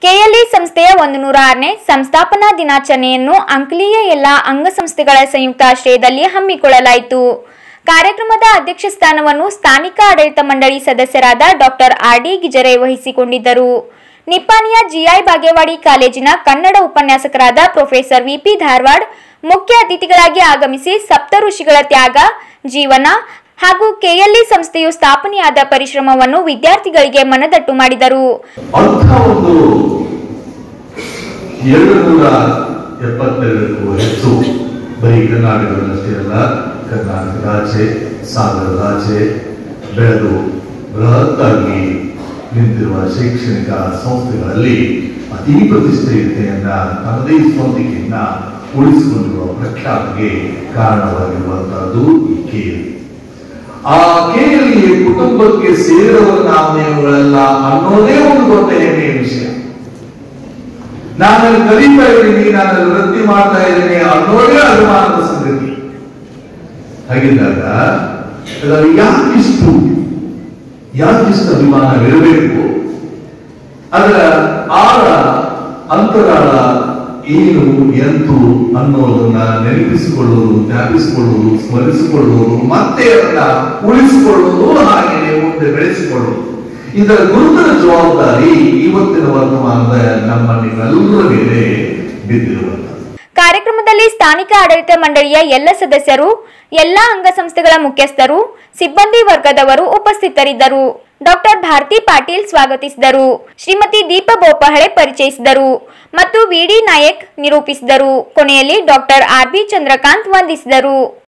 KLE ಸಂಸ್ಥೆಯ ಒಂದು ನೂರ ಆರನೇ ಸಂಸ್ಥಾಪನಾ ದಿನಾಚರಣೆಯನ್ನು ಅಂಕಲಿಯ ಎಲ್ಲ ಅಂಗಸಂಸ್ಥೆಗಳ ಸಂಯುಕ್ತಾಶ್ರಯದಲ್ಲಿ ಹಮ್ಮಿಕೊಳ್ಳಲಾಯಿತು ಕಾರ್ಯಕ್ರಮದ ಅಧ್ಯಕ್ಷ ಸ್ಥಾನವನ್ನು ಸ್ಥಾನಿಕ ಆಡಳಿತ ಮಂಡಳಿ ಸದಸ್ಯರಾದ ಡಾಕ್ಟರ್ ಆರ್ ಡಿ ಗಿಜರೆ ವಹಿಸಿಕೊಂಡಿದ್ದರು ನಿಪ್ಪಾಣಿಯ ಜಿಐ ಬಾಗೇವಾಡಿ ಕಾಲೇಜಿನ ಕನ್ನಡ ಉಪನ್ಯಾಸಕರಾದ ಪ್ರೊಫೆಸರ್ ವಿಪಿ ಧಾರವಾಡ್ ಮುಖ್ಯ ಅತಿಥಿಗಳಾಗಿ ಆಗಮಿಸಿ ಸಪ್ತ ಋಷಿಗಳ ತ್ಯಾಗ ಜೀವನ ಹಾಗೂ ಕೆಎಲ್ಇ ಸಂಸ್ಥೆಯು ಸ್ಥಾಪನೆಯಾದ ಪರಿಶ್ರಮವನ್ನು ವಿದ್ಯಾರ್ಥಿಗಳಿಗೆ ಮನದಟ್ಟು ಮಾಡಿದರು ಅಂಥ ಒಂದು ಎರಡು ನೂರ ಎಪ್ಪತ್ತೆರಡಕ್ಕೂ ಹೆಚ್ಚು ಬರೀ ಕರ್ನಾಟಕದಲ್ಲಷ್ಟೇ ಅಲ್ಲ ಕರ್ನಾಟಕದಾಚೆ ಸಾಗರದಾಚೆ ಬೆಳೆದು ಬೃಹತ್ತಾಗಿ ನಿಂತಿರುವ ಶೈಕ್ಷಣಿಕ ಸಂಸ್ಥೆಗಳಲ್ಲಿ ಅತಿ ಪ್ರತಿಷ್ಠೆಯತೆಯನ್ನ ತನ್ನದೇ ಸ್ವಂತಿಕೆಯನ್ನ ಉಳಿಸಿಕೊಂಡಿರುವ ಪ್ರಖ್ಯಾತಿಗೆ ಕಾರಣವಾಗಿರುವಂತಹದ್ದು ಈ ಕೇಳಿ ಆ ಕೇಳಿ ಕುಟುಂಬಕ್ಕೆ ಸೇರಿದವರ ನಾಮನೇಮಗಳೆಲ್ಲ ಅನ್ನೋದೇ ಒಂದು ದೊಡ್ಡ ಹೆಮ್ಮೆಯ ವಿಷಯ ನಾನು ಅಲ್ಲಿ ಕಲಿತಾ ಇದ್ದೀನಿ ನಾನು ಅಲ್ಲಿ ವೃತ್ತಿ ಮಾಡ್ತಾ ಇದ್ದೀನಿ ಅನ್ನೋದೇ ಅಭಿಮಾನದ ಸಂಗತಿ ಹಾಗಿದ್ದಾಗ ಅದರಲ್ಲಿ ಯಾಕಿಷ್ಟು ಯಾಕಿಷ್ಟು ಅಭಿಮಾನವಿರಬೇಕು ಅದರ ಆಳ ಅಂತರಾಳ ಏನು ಎಂತು ಅನ್ನೋದನ್ನ ನೆನಪಿಸಿಕೊಳ್ಳುವುದು ಜ್ಞಾಪಿಸಿಕೊಳ್ಳುವುದು ಸ್ಮರಿಸಿಕೊಳ್ಳುವುದು ಮತ್ತೆ ಅದನ್ನ ಉಳಿಸಿಕೊಳ್ಳುವುದು ಹಾಗೆಯೇ ಮುಂದೆ ಬೆಳೆಸಿಕೊಳ್ಳುವುದು ಇದರ ಗುರುತರ ಜವಾಬ್ದಾರಿ ಇವತ್ತಿನ ವರ್ತಮಾನದ ನಮ್ಮ ನಿಮ್ಮೆಲ್ಲರ ಮೇಲೆ ಬಿದ್ದಿರುವಂತ ಕಾರ್ಯಕ್ರಮದಲ್ಲಿ ಸ್ಥಾನಿಕ ಆಡಳಿತ ಮಂಡಳಿಯ ಎಲ್ಲ ಸದಸ್ಯರು ಎಲ್ಲ ಅಂಗಸಂಸ್ಥೆಗಳ ಮುಖ್ಯಸ್ಥರು ಸಿಬ್ಬಂದಿ ವರ್ಗದವರು ಉಪಸ್ಥಿತರಿದ್ದರು ಡಾಕ್ಟರ್ ಭಾರತಿ ಪಾಟೀಲ್ ಸ್ವಾಗತಿಸಿದರು ಶ್ರೀಮತಿ ದೀಪ ಬೋಪಹಳೆ ಪರಿಚಯಿಸಿದರು ಮತ್ತು ವಿಡಿ ನಾಯಕ್ ನಿರೂಪಿಸಿದರು ಕೊನೆಯಲ್ಲಿ ಡಾಕ್ಟರ್ ಆರ್ ಬಿ ಚಂದ್ರಕಾಂತ್ ವಂದಿಸಿದರು